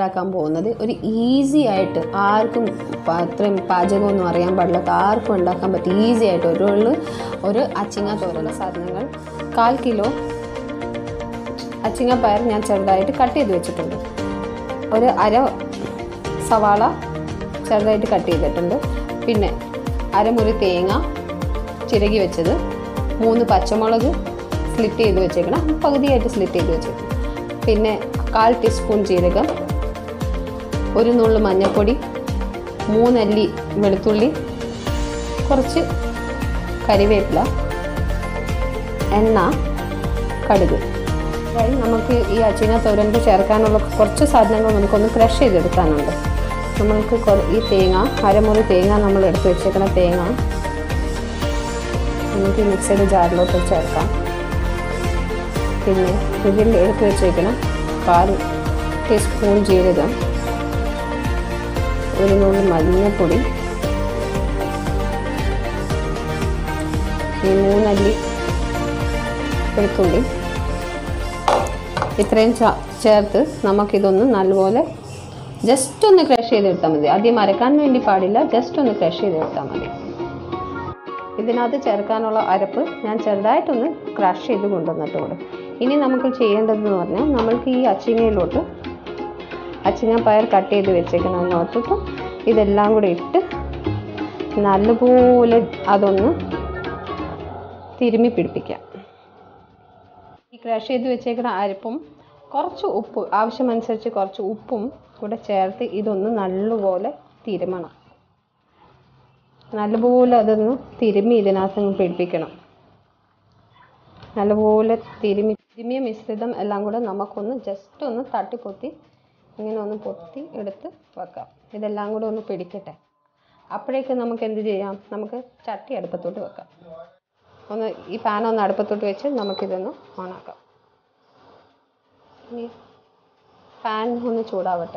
തയ്യാറാക്കാൻ പോകുന്നത് ഒരു ഈസി ആയിട്ട് ആർക്കും പ- അത്രയും പാചകമൊന്നും അറിയാൻ പാടില്ലാത്ത ആർക്കും ഉണ്ടാക്കാൻ പറ്റും ഈസി ആയിട്ട് ഒരു ഉള്ളു ഒരു അച്ചിങ്ങ തോരല സാധനങ്ങൾ കാൽ കിലോ അച്ചിങ്ങ പയർ ഞാൻ ചെറുതായിട്ട് കട്ട് ചെയ്ത് വെച്ചിട്ടുണ്ട് ഒരു അര സവാള ചെറുതായിട്ട് കട്ട് ചെയ്തിട്ടുണ്ട് പിന്നെ അരമുറി തേങ്ങ ചിരകി വെച്ചത് മൂന്ന് പച്ചമുളക് സ്ലിറ്റ് ചെയ്ത് വെച്ചേക്കണം പകുതിയായിട്ട് സ്ലിറ്റ് ചെയ്ത് വെച്ചേക്കണം പിന്നെ കാൽ ടീസ്പൂൺ ജീരകം ഒരു നുള്ളു മഞ്ഞൾപ്പൊടി മൂന്നല്ലി വെളുത്തുള്ളി കുറച്ച് കരിവേപ്പില എണ്ണ കടുക് അതായത് നമുക്ക് ഈ അച്ചിന തോരൻ്റെ ചേർക്കാനുള്ള കുറച്ച് സാധനങ്ങൾ നമുക്കൊന്ന് ക്രഷ് ചെയ്തെടുക്കാനുണ്ട് നമ്മൾക്ക് കുറ- ഈ തേങ്ങ അരമുറി തേങ്ങ നമ്മൾ എടുത്ത് വെച്ചേക്കണ തേങ്ങ നമുക്ക് ഈ മിക്സഡ് ജാറിലോട്ട് ചേർക്കാം പിന്നെ ഇതിൽ എടുത്ത് വെച്ചേക്കണം കാൽ ടീസ്പൂൺ ജീരകം ഒരു നുള്ളി മഞ്ഞൾപ്പൊടി ഈ മൂന്നല്ലി വെളുത്തുള്ളി ഇത്രയും ച- ചേർത്ത് നമുക്കിതൊന്ന് നല്ലപോലെ ജസ്റ്റ് ഒന്ന് ക്രഷ് ചെയ്തെടുത്താൽ മതി ആദ്യം അരക്കാൻ വേണ്ടി പാടില്ല ജസ്റ്റ് ഒന്ന് ക്രഷ് ചെയ്തെടുത്താൽ മതി ഇതിനകത്ത് ചേർക്കാനുള്ള അരപ്പ് ഞാൻ ചെറുതായിട്ടൊന്ന് ക്രഷ് ചെയ്ത് കൊണ്ടുവന്നിട്ടുണ്ട് ഇനി നമുക്ക് ചെയ്യേണ്ടതെന്ന് പറഞ്ഞാൽ നമ്മൾക്ക് ഈ അച്ചിങ്ങയിലോട്ട് അച്ചിങ്ങ പയർ കട്ട് ചെയ്ത് വെച്ചേക്കണമെന്നോർത്തിട്ട് ഇതെല്ലാം കൂടി ഇട്ട് നല്ലപോലെ അതൊന്ന് തിരുമ്മി പിടിപ്പിക്കാം ഈ ക്രഷ് ചെയ്ത് വെച്ചേക്കുന്ന അരപ്പും കുറച്ച് ഉപ്പ് ആവശ്യമനുസരിച്ച് കുറച്ച് ഉപ്പും കൂടെ ചേർത്ത് ഇതൊന്ന് നല്ലപോലെ തിരുമണം നല്ലപോലെ അതൊന്ന് തിരുമ്മി ഇതിനകത്ത് അങ്ങ് പിടിപ്പിക്കണം നല്ലപോലെ തിരുമ്മി തിരുമിയ മിശ്രിതം എല്ലാം കൂടെ നമുക്കൊന്ന് ജസ്റ്റ് ഒന്ന് തട്ടിപ്പൊത്തി ഇങ്ങനെ ഒന്ന് പൊത്തി എടുത്ത് വെക്കാം ഇതെല്ലാം കൂടെ ഒന്ന് പിടിക്കട്ടെ അപ്പോഴേക്ക് നമുക്ക് എന്ത് ചെയ്യാം നമുക്ക് ചട്ടി അടുപ്പത്തോട്ട് വെക്കാം ഒന്ന് ഈ പാൻ ഒന്ന് അടുപ്പത്തോട്ട് വെച്ച് നമുക്കിതൊന്ന് ഓണാക്കാം ഇനി പാൻ ഒന്ന് ചൂടാവട്ടെ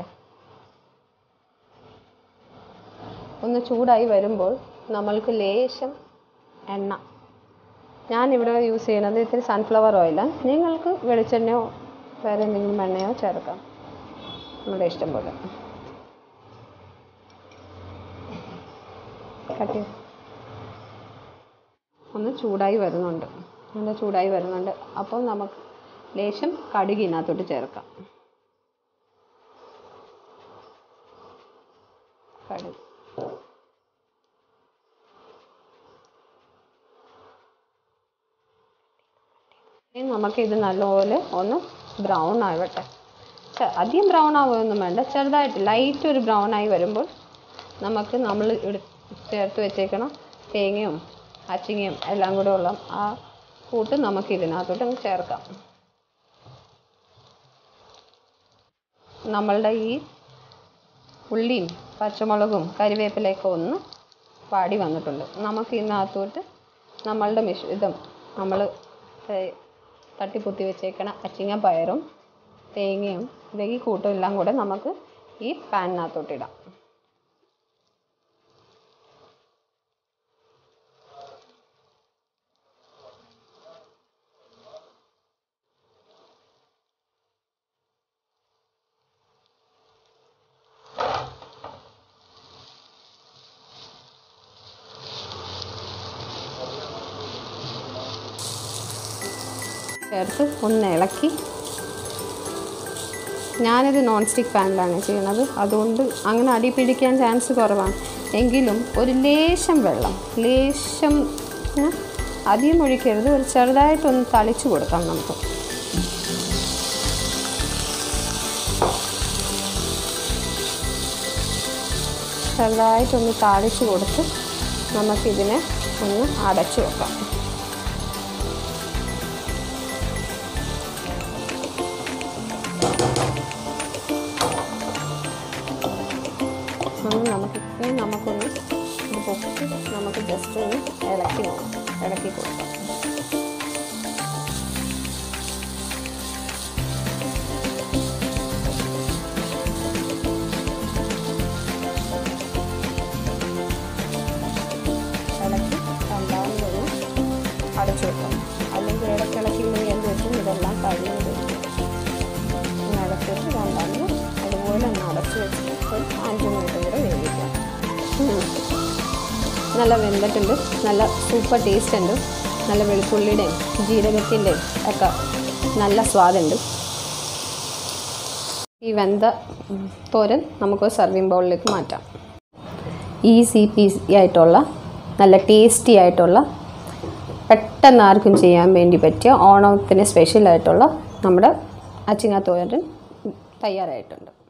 ഒന്ന് ചൂടായി വരുമ്പോൾ നമ്മൾക്ക് ലേശം എണ്ണ ഞാനിവിടെ യൂസ് ചെയ്യണത് ഇത്തിരി സൺഫ്ലവർ ഓയിലാണ് നിങ്ങൾക്ക് വെളിച്ചെണ്ണയോ വേറെ എന്തെങ്കിലും എണ്ണയോ ചേർക്കാം നമ്മുടെ ഇഷ്ടം പോലെ കട്ട് ചെയ്ത് ഒന്ന് ചൂടായി വരുന്നുണ്ട് നല്ല ചൂടായി വരുന്നുണ്ട് അപ്പം നമുക്ക് ലേശം കടുക് ഇതിനകത്തോട്ട് ചേർക്കാം കടുക് ഇനി നമുക്കിത് നല്ലപോലെ ഒന്ന് ബ്രൗൺ ആവട്ടെ ചെ- അധികം ബ്രൗൺ ആവുകയൊന്നും വേണ്ട ചെറുതായിട്ട് ലൈറ്റ് ഒരു ബ്രൗൺ ആയി വരുമ്പോൾ നമുക്ക് നമ്മൾ എടു ചേർത്ത് വെച്ചേക്കണം തേങ്ങയും അച്ചിങ്ങയും എല്ലാം കൂടെ ഉള്ള ആ കൂട്ട് നമുക്ക് ഇതിനകത്തോട്ട് അങ്ങ് ചേർക്കാം നമ്മളുടെ ഈ ഉള്ളിയും പച്ചമുളകും കരിവേപ്പിലയൊക്കെ ഒന്ന് വാടി വന്നിട്ടുണ്ട് നമുക്ക് ഇതിനകത്തോട്ട് നമ്മളുടെ മിശ്രിതം നമ്മൾ തട്ടിപ്പൊത്തി വെച്ചേക്കണ അച്ചിങ്ങ പയറും തേങ്ങയും ഇത് ഈ കൂട്ടും എല്ലാം കൂടെ നമുക്ക് ഈ പാനിനകത്തോട്ട് ഇടാം ചേർത്ത് ഒന്ന് ഇളക്കി ഞാനിത് നോൺ സ്റ്റിക്ക് പാനിലാണ് ചെയ്യുന്നത് അതുകൊണ്ട് അങ്ങനെ അടി പിടിക്കാൻ ചാൻസ് കുറവാണ് എങ്കിലും ഒരു ലേശം വെള്ളം ലേശം ഏ, അധികം ഒഴിക്കരുത് ഒരു ചെറുതായിട്ടൊന്ന് തളിച്ചു കൊടുക്കാം നമുക്ക് ചെറുതായിട്ടൊന്ന് താളിച്ച് കൊടുത്ത് നമുക്കിതിനെ ഒന്ന് അടച്ചു വെക്കാം ഒന്ന് നമുക്ക് ഇനി നമുക്കൊന്ന് ഇത് പൊക്കി നമുക്ക് ജസ്റ്റ് ഒന്ന് ഇളക്കി നോക്കാം ഇളക്കി കൊടുക്കാം ഇളക്കി രണ്ടാമതൊന്ന് നല്ല വെന്തിട്ടുണ്ട് നല്ല സൂപ്പർ ടേസ്റ്റ് ഉണ്ട് നല്ല വെളുത്തുള്ളിയുടെയും ജീരകത്തിൻ്റെയും ഒക്കെ നല്ല സ്വാദുണ്ട് ഈ വെന്ത തോരൻ നമുക്ക് സർവിങ് ബൗളിലേക്ക് മാറ്റാം ഈസി പീസി ആയിട്ടുള്ള നല്ല ടേസ്റ്റി ആയിട്ടുള്ള പെട്ടെന്ന് ആർക്കും ചെയ്യാൻ വേണ്ടി പറ്റിയ ഓണത്തിന് സ്പെഷ്യലായിട്ടുള്ള നമ്മുടെ അച്ചിങ്ങ തോരൻ തയ്യാറായിട്ടുണ്ട്